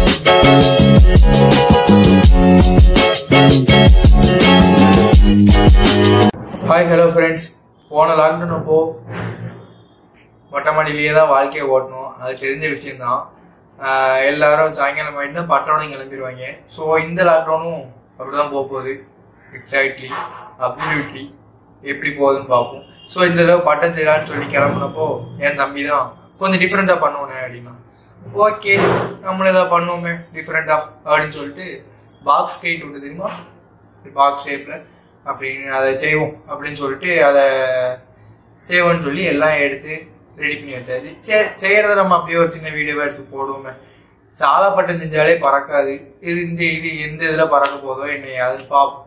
Hi hello friends போன lockdown அப்போ மொட்டை மாடியிலேயே தான் வாழ்க்கையை ஓட்டணும் அது தெரிஞ்ச விஷயம்தான் ஆஹ் எல்லாரும் சாயங்காலம் ஆயிட்டு பட்டோட கிளம்பிடுவாங்க ஸோ இந்த லாக்டவுனும் அப்படிதான் போக போகுது எக்ஸாக்ட்லி அப்சல்யூட்லி எப்படி போகுதுன்னு பார்ப்போம் ஸோ இந்த தடவை பட்டம் செய்யலான்னு சொல்லி கிளம்புனப்போ என் தம்பி தான் கொஞ்சம் டிஃப்ரெண்ட்டாக பண்ணுவோனே அப்படின்னா ஓகே நம்மளும் ஏதாவது பண்ணுவோமே டிஃப்ரெண்ட்டாக அப்படின்னு சொல்லிட்டு பாக்ஸ் கைட் விட்டு தெரியுமா பாக்ஸ் ஷேப்பில் அப்படின்னு அதை செய்வோம் அப்படின்னு சொல்லிட்டு அதை செய்வோம்னு சொல்லி எல்லாம் எடுத்து ரெடி பண்ணி வச்சாச்சு சரி செய்யறத நம்ம அப்படியே ஒரு சின்ன வீடியோவை எடுத்து போடுவோமே சாதா பட்டம் செஞ்சாலே பறக்காது இது இந்த இது எந்த இதில் பறக்க போதோ என்னை அதுன்னு பார்ப்போம்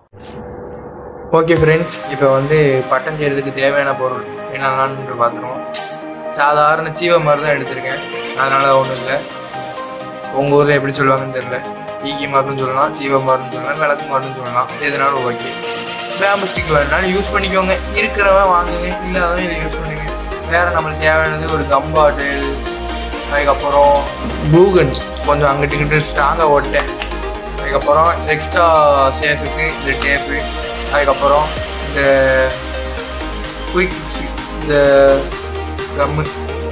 ஓகே ஃப்ரெண்ட்ஸ் இப்போ வந்து பட்டம் செய்யறதுக்கு தேவையான பொருள் என்னென்னு பார்த்துருவோம் சாதாரண சீவ மாதிரி தான் எடுத்திருக்கேன் அதனால ஒன்றும் இல்லை உங்கள் ஊரில் எப்படி சொல்லுவாங்கன்னு தெரியல ஈக்கி மருந்துன்னு சொல்லலாம் சீவ மருந்துன்னு சொல்லலாம் விளக்கு மருந்துன்னு சொல்லலாம் எதுனாலும் ஓகே பேம்பு ஸ்டிக் வேணுனாலும் யூஸ் பண்ணிக்கோங்க இருக்கிறவன் வாங்குங்க இல்லாதவன் இதை யூஸ் பண்ணுங்க வேற நம்மளுக்கு தேவையானது ஒரு கம் பாட்டில் அதுக்கப்புறம் ப்ளூகன் கொஞ்சம் அங்கிட்டு இங்கிட்டு ஸ்ட்ராங்காக ஓட்டேன் அதுக்கப்புறம் எக்ஸ்ட்ரா சேஃபுக்கு இந்த டேப்பு அதுக்கப்புறம் இந்த குயிக் ஃபிக்ஸு இந்த கம்மு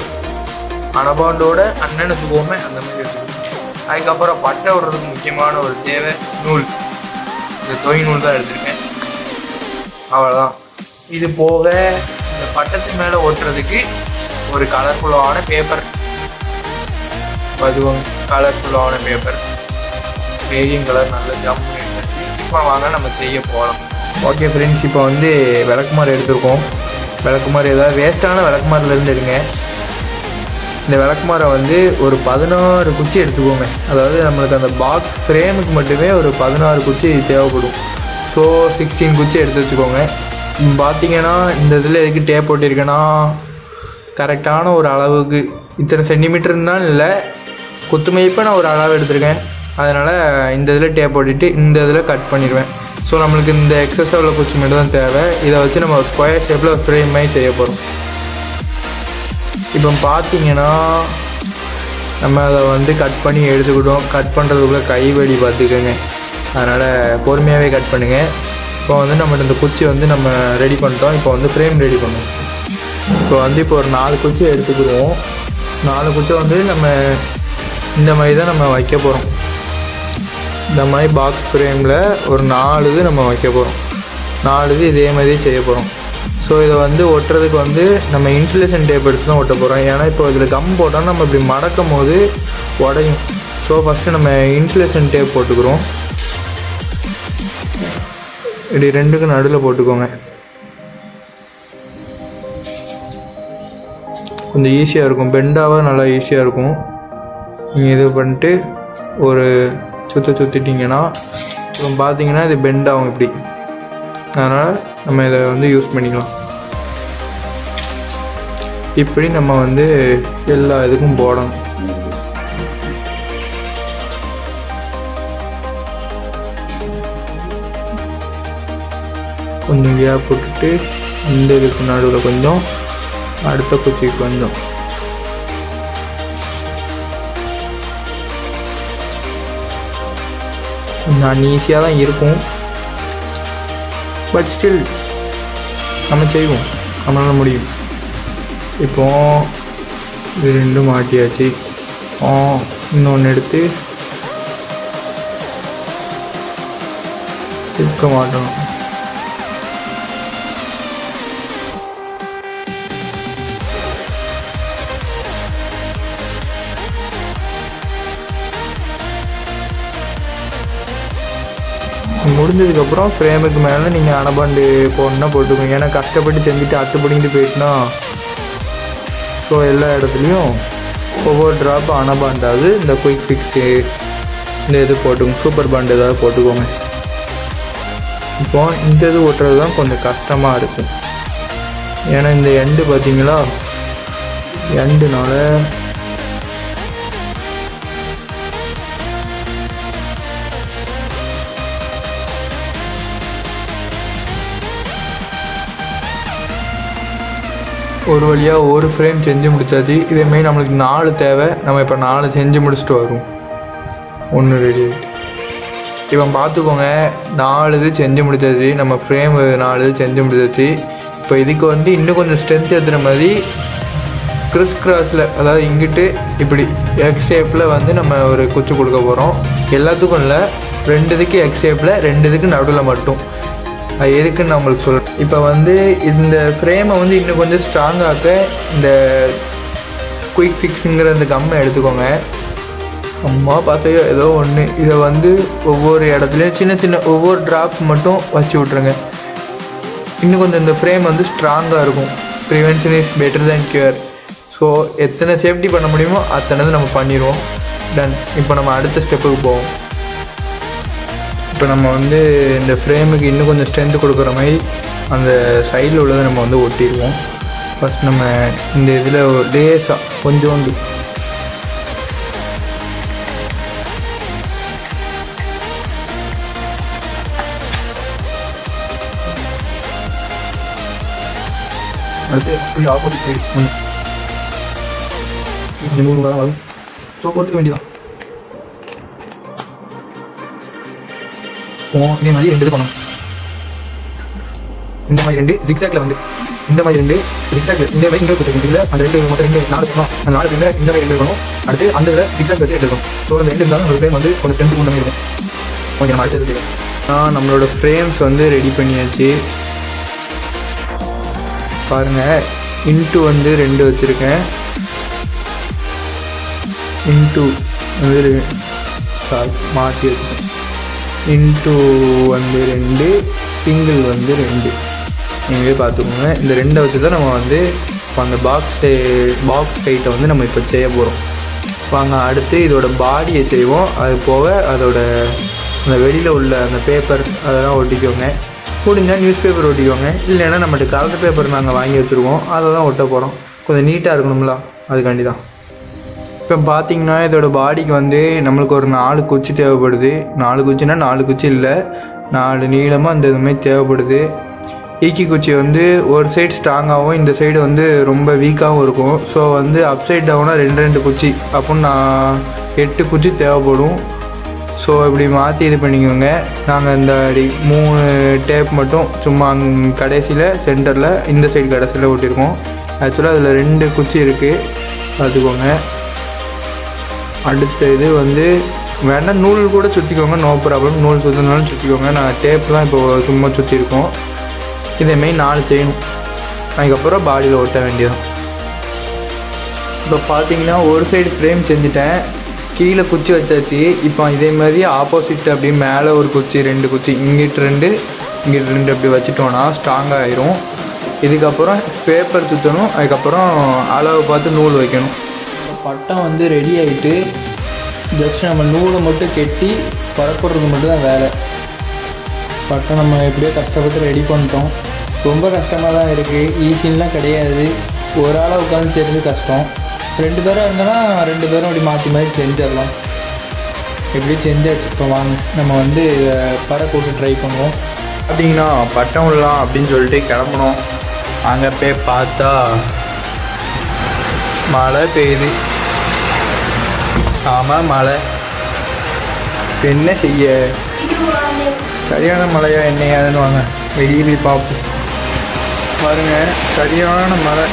அனபாண்டோட அண்ணனை சுகமே அந்த மாதிரி எடுத்துக்கணும் அதுக்கப்புறம் பட்டை விடுறதுக்கு முக்கியமான ஒரு தேவை நூல் இந்த தொய் நூல் தான் எடுத்திருக்கேன் அவ்வளோதான் இது போக இந்த பட்டத்து மேலே ஓட்டுறதுக்கு ஒரு கலர்ஃபுல்லான பேப்பர் அதுவும் கலர்ஃபுல்லான பேப்பர் ரேடியம் கலர் நல்ல ஜம் இப்போ வாங்க நம்ம செய்ய போகலாம் ஓகே ஃப்ரெண்ட்ஸ் இப்போ வந்து விளக்குமாறு எடுத்திருக்கோம் விளக்குமாறு ஏதாவது வேஸ்ட்டான விளக்குமாறுலேருந்து எடுங்க இந்த விளக்குமாரை வந்து ஒரு பதினாறு குச்சி எடுத்துக்கோங்க அதாவது நம்மளுக்கு அந்த பாக்ஸ் ஃப்ரேமுக்கு மட்டுமே ஒரு பதினாறு குச்சி தேவைப்படும் ஸோ சிக்ஸ்டீன் குச்சி எடுத்து வச்சுக்கோங்க ம், பார்த்தீங்கன்னா இந்த இதில் எதுக்கு டேப் போட்டிருக்கேன்னா கரெக்டான ஒரு அளவுக்கு இத்தனை சென்டிமீட்டர்னாலும் இல்லை குத்துமைப்போ நான் ஒரு அளவு எடுத்திருக்கேன் அதனால் இந்த இதில் டேப் போட்டுட்டு இந்த இதில் கட் பண்ணிடுவேன் ஸோ நம்மளுக்கு இந்த எக்ஸஸாக உள்ள குச்சி மட்டும் தான் தேவை இதை வச்சு நம்ம ஸ்கொயர் ஷேப்பில் ஒரு ஃப்ரேம் மாதிரி செய்ய போகிறோம் இப்போ பார்த்தீங்கன்னா நம்ம அதை வந்து கட் பண்ணி எடுத்துக்கிட்டோம் கட் பண்ணுறதுக்குள்ளே கை வலி பார்த்துக்கோங்க அதனால் பொறுமையாகவே கட் பண்ணுங்கள் இப்போ வந்து நம்ம இந்த குச்சி வந்து நம்ம ரெடி பண்ணிட்டோம் இப்போ வந்து ஃப்ரேம் ரெடி பண்ணுவோம் இப்போ வந்து இப்போ ஒரு நாலு குச்சி எடுத்துக்கிடுவோம் நாலு குச்சி வந்து நம்ம இந்த மாதிரி தான் நம்ம வைக்க போகிறோம் இந்த மாதிரி பாக்ஸ் ஃப்ரேமில் ஒரு நாலு இது நம்ம வைக்க போகிறோம் நாலு இது இதே மாதிரியே செய்ய போகிறோம் ஸோ இதை வந்து ஒட்டுறதுக்கு வந்து நம்ம இன்சுலேஷன் டேப் எடுத்து தான் ஒட்ட போகிறோம் ஏன்னா இப்போ இதில் கம் போட்டால் நம்ம இப்படி மடக்கும் போது உடையும் ஸோ ஃபஸ்ட்டு நம்ம இன்சுலேஷன் டேப் போட்டுக்கிறோம் இப்படி ரெண்டுக்கும் நடுவில் போட்டுக்கோங்க கொஞ்சம் ஈஸியாக இருக்கும் பெண்டாக நல்லா ஈஸியாக இருக்கும் நீங்கள் இது பண்ணிட்டு ஒரு சுற்ற சுற்றிட்டிங்கன்னா இப்போ பார்த்தீங்கன்னா இது பெண்ட் ஆகும் இப்படி அதனால் நம்ம இதை வந்து யூஸ் பண்ணிக்கலாம் இப்படி நம்ம வந்து எல்லா இதுக்கும் போடணும் கொஞ்சம் கேப் விட்டுட்டு இந்த இதுக்கு நடுவில் கொஞ்சம் அடுத்த குச்சிக்கு கொஞ்சம் நான் ஈஸியாக தான் இருக்கும் பட் ஸ்டில் நம்ம செய்வோம் நம்மளால முடியும் இப்போ இது ரெண்டும் மாட்டியாச்சு ஆ இன்னொன்று எடுத்து இருக்க மாட்டோம் முடிஞ்சதுக்கப்புறம் ஃப்ரேமுக்கு மேலே நீங்கள் அணபாண்டு போடணுன்னா போட்டுக்கோங்க ஏன்னா கஷ்டப்பட்டு செஞ்சுட்டு அத்து பிடிங்கிட்டு போயிட்டுனா ஸோ எல்லா இடத்துலையும் ஒவ்வொரு ட்ராப் அணபாண்டாவது இந்த குயிக் ஃபிக்ஸு இந்த இது போட்டுக்கோங்க சூப்பர் பாண்ட் ஏதாவது போட்டுக்கோங்க இப்போ இந்த இது ஓட்டுறது தான் கொஞ்சம் கஷ்டமாக இருக்கும் ஏன்னா இந்த எண்டு பார்த்தீங்களா எண்டுனால ஒரு வழியாக ஒரு ஃப்ரேம் செஞ்சு முடிச்சாச்சு இதேமாரி நம்மளுக்கு நாலு தேவை நம்ம இப்போ நாலு செஞ்சு முடிச்சுட்டு வரும் ஒன்று ரெடி ஆகிட்டு இப்போ பார்த்துக்கோங்க நாலு இது செஞ்சு முடிச்சாச்சு நம்ம ஃப்ரேம் நாலு இது செஞ்சு முடிச்சாச்சு இப்போ இதுக்கு வந்து இன்னும் கொஞ்சம் ஸ்ட்ரென்த் ஏற்றுற மாதிரி கிறிஸ் கிராஸில் அதாவது இங்கிட்டு இப்படி எக்ஸ் ஷேப்பில் வந்து நம்ம ஒரு குச்சி கொடுக்க போகிறோம் எல்லாத்துக்கும் இல்லை ரெண்டு இதுக்கு எக்ஸ் ஷேப்பில் ரெண்டு இதுக்கு நடுவில் மட்டும் அது எதுக்குன்னு நான் உங்களுக்கு சொல்கிறேன் இப்போ வந்து இந்த ஃப்ரேமை வந்து இன்னும் கொஞ்சம் ஸ்ட்ராங்காக்க இந்த குயிக் ஃபிக்ஸுங்கிற அந்த கம்மை எடுத்துக்கோங்க அம்மா பசையோ ஏதோ ஒன்று இதை வந்து ஒவ்வொரு இடத்துலையும் சின்ன சின்ன ஒவ்வொரு ட்ராப்ஸ் மட்டும் வச்சு விட்ருங்க இன்னும் கொஞ்சம் இந்த ஃப்ரேம் வந்து ஸ்ட்ராங்காக இருக்கும் prevention is better than cure so எத்தனை சேஃப்டி பண்ண முடியுமோ அத்தனை இது நம்ம பண்ணிடுவோம் டன் இப்போ நம்ம அடுத்த ஸ்டெப்புக்கு போவோம் இப்போ நம்ம வந்து இந்த ஃப்ரேமுக்கு இன்னும் கொஞ்சம் ஸ்ட்ரென்த் கொடுக்குற மாதிரி அந்த சைடில் உள்ளதை நம்ம வந்து ஒட்டிடுவோம் ஃபஸ்ட் நம்ம இந்த இதில் ஒரு லேசாக கொஞ்சோண்டு அடுத்து இப்படி ஆப்போசிட் சைடு ஒன்று இது மூணு தான் வரும் ஸோ கொடுத்துக்க வேண்டியதான் போவோம் இதே மாதிரி ரெண்டு இது பண்ணணும் இந்த மாதிரி ரெண்டு ஜிக்ஸாக்ல வந்து இந்த மாதிரி ரெண்டு ஜிக்ஸாக்ல இந்த மாதிரி இங்கே கொடுத்துருக்கோம் இதில் அந்த ரெண்டு மொத்தம் ரெண்டு நாலு இருக்கணும் அந்த நாலு ரெண்டு இந்த மாதிரி ரெண்டு இருக்கணும் அடுத்து அந்த இதில் ஜிக்ஸாக் வச்சு எடுக்கணும் ஸோ அந்த ரெண்டு இருந்தாலும் ஒரு ஃப்ரேம் வந்து கொஞ்சம் டென்த்து கொண்டு இருக்கும் ஓகே நம்ம அடுத்தது ஆ நம்மளோட ஃப்ரேம்ஸ் வந்து ரெடி பண்ணியாச்சு பாருங்க இன்ட்டு வந்து ரெண்டு வச்சுருக்கேன் இன்ட்டு வந்து சாரி மாற்றி வச்சுருக்கேன் இன்ட்டு வந்து ரெண்டு சிங்கிள் வந்து ரெண்டு நீங்களே பார்த்துக்கோங்க இந்த ரெண்டை வச்சு தான் நம்ம வந்து இப்போ அந்த பாக்ஸ் பாக்ஸ் டைட்டை வந்து நம்ம இப்போ செய்ய போகிறோம் வாங்க அடுத்து இதோட பாடியை செய்வோம் அது போக அதோட அந்த வெளியில் உள்ள அந்த பேப்பர் அதெல்லாம் ஒட்டிக்கோங்க முடிஞ்சால் நியூஸ் பேப்பர் ஒட்டிக்கோங்க இல்லைன்னா நம்மகிட்ட கலர் பேப்பர் நாங்கள் வாங்கி வச்சுருக்கோம் அதை தான் ஒட்ட போகிறோம் கொஞ்சம் நீட்டாக இருக்கணும்ல அதுக்காண்டி தான் இப்போ பார்த்தீங்கன்னா இதோட பாடிக்கு வந்து நம்மளுக்கு ஒரு நாலு குச்சி தேவைப்படுது நாலு குச்சினா நாலு குச்சி இல்லை நாலு நீளமாக அந்த இதுமாதிரி தேவைப்படுது ஈக்கி குச்சி வந்து ஒரு சைடு ஸ்ட்ராங்காகவும் இந்த சைடு வந்து ரொம்ப வீக்காகவும் இருக்கும் ஸோ வந்து அப் சைட் டவுனாக ரெண்டு ரெண்டு குச்சி அப்படின்னு நான் எட்டு குச்சி தேவைப்படும் ஸோ இப்படி மாற்றி இது பண்ணிக்கோங்க நாங்கள் இந்த அடி மூணு டேப் மட்டும் சும்மா கடைசியில் சென்டரில் இந்த சைடு கடைசியில் ஒட்டியிருக்கோம் ஆக்சுவலாக அதில் ரெண்டு குச்சி இருக்குது பார்த்துக்கோங்க அடுத்த இது வந்து வேணா நூல் கூட சுற்றிக்கோங்க நோ ப்ராப்ளம் நூல் சுற்றினாலும் சுற்றிக்கோங்க நான் டேப் தான் இப்போ சும்மா சுற்றிருக்கோம் இதேமாரி நாலு செய்யணும் அதுக்கப்புறம் பாடியில் ஒட்ட வேண்டியதான் இப்போ பார்த்தீங்கன்னா ஒரு சைடு ஃப்ரேம் செஞ்சுட்டேன் கீழே குச்சி வச்சாச்சு இப்போ இதே மாதிரி ஆப்போசிட் அப்படியே மேலே ஒரு குச்சி ரெண்டு குச்சி இங்கிட்டு ரெண்டு இங்கிட்டு ரெண்டு அப்படி வச்சுட்டோன்னா ஸ்ட்ராங்காக ஆயிரும் இதுக்கப்புறம் பேப்பர் சுற்றணும் அதுக்கப்புறம் அளவு பார்த்து நூல் வைக்கணும் பட்டம் வந்து ரெடி ஆகிட்டு ஜஸ்ட் நம்ம நூலை மட்டும் கெட்டி பரப்புறது மட்டும் தான் வேலை பட்டம் நம்ம எப்படியோ கஷ்டப்பட்டு ரெடி பண்ணிட்டோம் ரொம்ப கஷ்டமாக தான் இருக்குது ஈஸின்லாம் கிடையாது ஒரு ஆளாக உட்காந்து தெரிஞ்சு கஷ்டம் ரெண்டு பேரும் இருந்தோன்னா ரெண்டு பேரும் அப்படி மாற்றி மாற்றி செஞ்சிடலாம் எப்படி செஞ்சாச்சு இப்போ வாங்க நம்ம வந்து பறை போட்டு ட்ரை பண்ணுவோம் பார்த்தீங்கன்னா பட்டம் விடலாம் அப்படின்னு சொல்லிட்டு கிளம்புனோம் அங்கே போய் பார்த்தா மழை பெய்யுது ஆமாம் மழை இப்போ என்ன செய்ய சரியான மழையா என்னையாதுன்னு வாங்க வெளியே போய் பார்ப்போம் பாருங்க சரியான மழை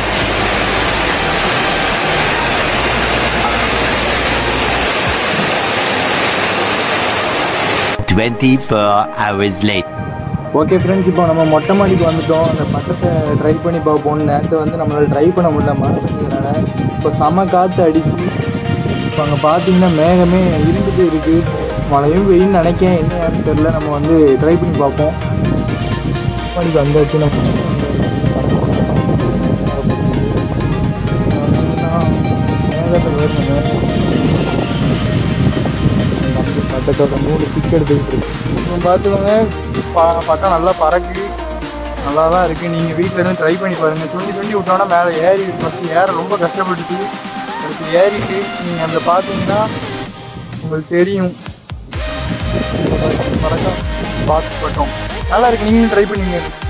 Twenty-four hours later. Okay friends இப்போ நம்ம மொட்டை மாடிக்கு வந்துட்டோம் அந்த பட்டத்தை ட்ரை பண்ணி பார்ப்போம் நேற்று வந்து நம்மளால் ட்ரை பண்ண முடியல மழை பெஞ்சதுனால இப்போ செம காற்று அடிச்சு இப்போ அங்கே பார்த்தீங்கன்னா மேகமே இருந்துட்டு இருக்குது மழையும் வெயில் நினைக்கேன் என்ன யாருன்னு தெரில நம்ம வந்து ட்ரை பண்ணி பார்ப்போம் மாடிக்கு வந்தாச்சு நம்ம மேகத்தை வேணும் பட்டத்தோட மூணு சிக் எடுத்துக்கிட்டு இருக்கு இப்போ பார்த்துக்கோங்க ப பட்டம் நல்லா பறக்கு நல்லா தான் இருக்குது நீங்கள் வீட்டில் இருந்து ட்ரை பண்ணி பாருங்கள் சுண்டி சுண்டி விட்டோன்னா மேலே ஏறி ஃபஸ்ட்டு ஏற ரொம்ப கஷ்டப்பட்டுச்சு அடுத்து ஏறிட்டு நீங்கள் அந்த பார்த்தீங்கன்னா உங்களுக்கு தெரியும் பறக்க பாக்ஸ் பட்டம் நல்லா இருக்கு நீங்களும் ட்ரை பண்ணுங்க